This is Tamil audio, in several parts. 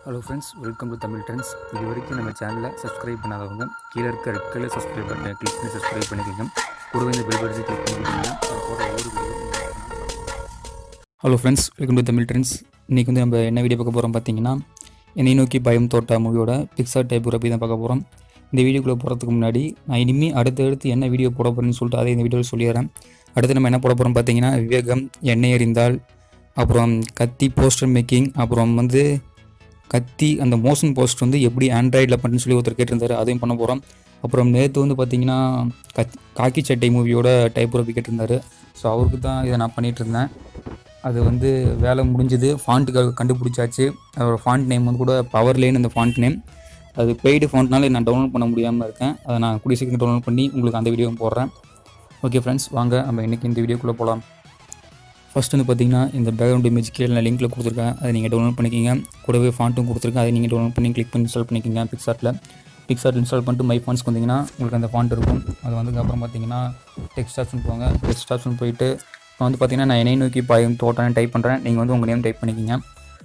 hello friends welcome to Tamil trends இது வரைக்கும் நம்ம சேனலை சப்ஸ்கிரைப் பண்ணாதவங்க கீழே இருக்க ரெட் கலர் சப்ஸ்கிரைப் பட்டனை கிளிக் பண்ணி சப்ஸ்கிரைப் பண்ணிக்கோங்க கூடவே இந்த பெல் பட்டனை கிளிக் பண்ணிக்கிட்டீங்கன்னா நான் போடுற ஒவ்வொரு video hello friends welcome to Tamil trends இன்றைக்கி வந்து நம்ம என்ன வீடியோ பார்க்க போகிறோம் பார்த்தீங்கன்னா என்னை நோக்கி பயம் தோட்டா மூவியோட பிக்சர் டைப் ரப்பி தான் பார்க்க போகிறோம் இந்த வீடியோக்குள்ளே போகிறதுக்கு முன்னாடி நான் இனிமேல் அடுத்தடுத்து என்ன வீடியோ போட போகிறேன்னு சொல்லிட்டு அதை இந்த வீடியோவில் சொல்லிடுறேன் அடுத்து நம்ம என்ன போட போகிறோம் பார்த்தீங்கன்னா விவேகம் எண்ணெய் எறிந்தால் அப்புறம் கத்தி போஸ்டர் மேக்கிங் அப்புறம் வந்து கத்தி அந்த மோஷன் போஸ்ட் வந்து எப்படி ஆண்ட்ராய்டில் பண்ணுன்னு சொல்லி ஒருத்தர் கேட்டிருந்தாரு அதையும் பண்ண போகிறோம் அப்புறம் நேற்று வந்து பார்த்தீங்கன்னா கத் காக்கி சட்டை மூவியோட டைப் ரப்பி கேட்டிருந்தாரு ஸோ அவருக்கு தான் இதை நான் பண்ணிகிட்டு இருந்தேன் அது வந்து வேலை முடிஞ்சது ஃபாண்ட்டுக்காக கண்டுபிடிச்சாச்சு அதோட ஃபாண்ட் நேம் வந்து கூட பவர் லேன் அந்த ஃபாண்ட் நேம் அது பெய்டு ஃபாண்ட்னால நான் டவுன்லோட் பண்ண முடியாமல் இருக்கேன் அதை நான் கூடிய சீக்கிரம் டவுன்லோட் பண்ணி உங்களுக்கு அந்த வீடியோவும் போடுறேன் ஓகே ஃப்ரெண்ட்ஸ் வாங்க நம்ம இன்றைக்கி இந்த வீடியோக்குள்ளே போகலாம் ஃபர்ஸ்ட் வந்து பார்த்தீங்கன்னா இந்த பேக்ரவுண்ட் இமேஜ் கீழே நான் லிங்க்கில் கொடுத்துருக்கேன் அதை நீங்கள் டவுன்லோட் பண்ணிக்கிங்க கூடவே ஃபாண்ட்டும் கொடுத்துருக்கேன் அதை நீங்கள் டவுன்லோட் பண்ணி கிளிக் பண்ணி இன்ஸ்டால் பண்ணிக்கிங்க பிக்சார்ட்டில் பிக்சார்ட் இன்ஸ்டால் பண்ணிட்டு மை ஃபாண்ட்ஸ்க்கு வந்தீங்கன்னா உங்களுக்கு அந்த ஃபாண்ட் இருக்கும் அது வந்ததுக்கப்புறம் பார்த்தீங்கன்னா டெக்ஸ்ட் ஆப்ஷன் போங்க டெக்ஸ்ட் ஆப்ஷன் போயிட்டு இப்போ வந்து பார்த்தீங்கன்னா நான் என்னை நோக்கி பாயும் தோட்டம் டைப் பண்ணுறேன் நீங்கள் வந்து உங்கள் நேம் டைப் பண்ணிக்கிங்க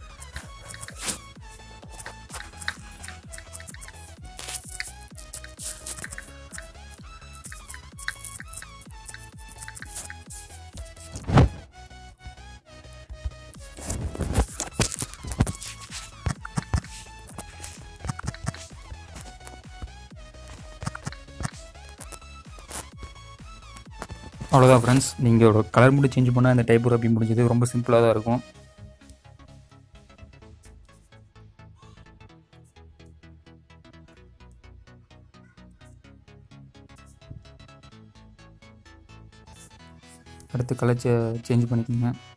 அவ்வளோதான் ஃப்ரெண்ட்ஸ் நீங்கள் கலர் மட்டும் சேஞ்ச் பண்ணால் இந்த டைப் ரப்பி முடிஞ்சது ரொம்ப சிம்பிளாக தான் இருக்கும் அடுத்து கலர் சேஞ்ச் பண்ணிக்கோங்க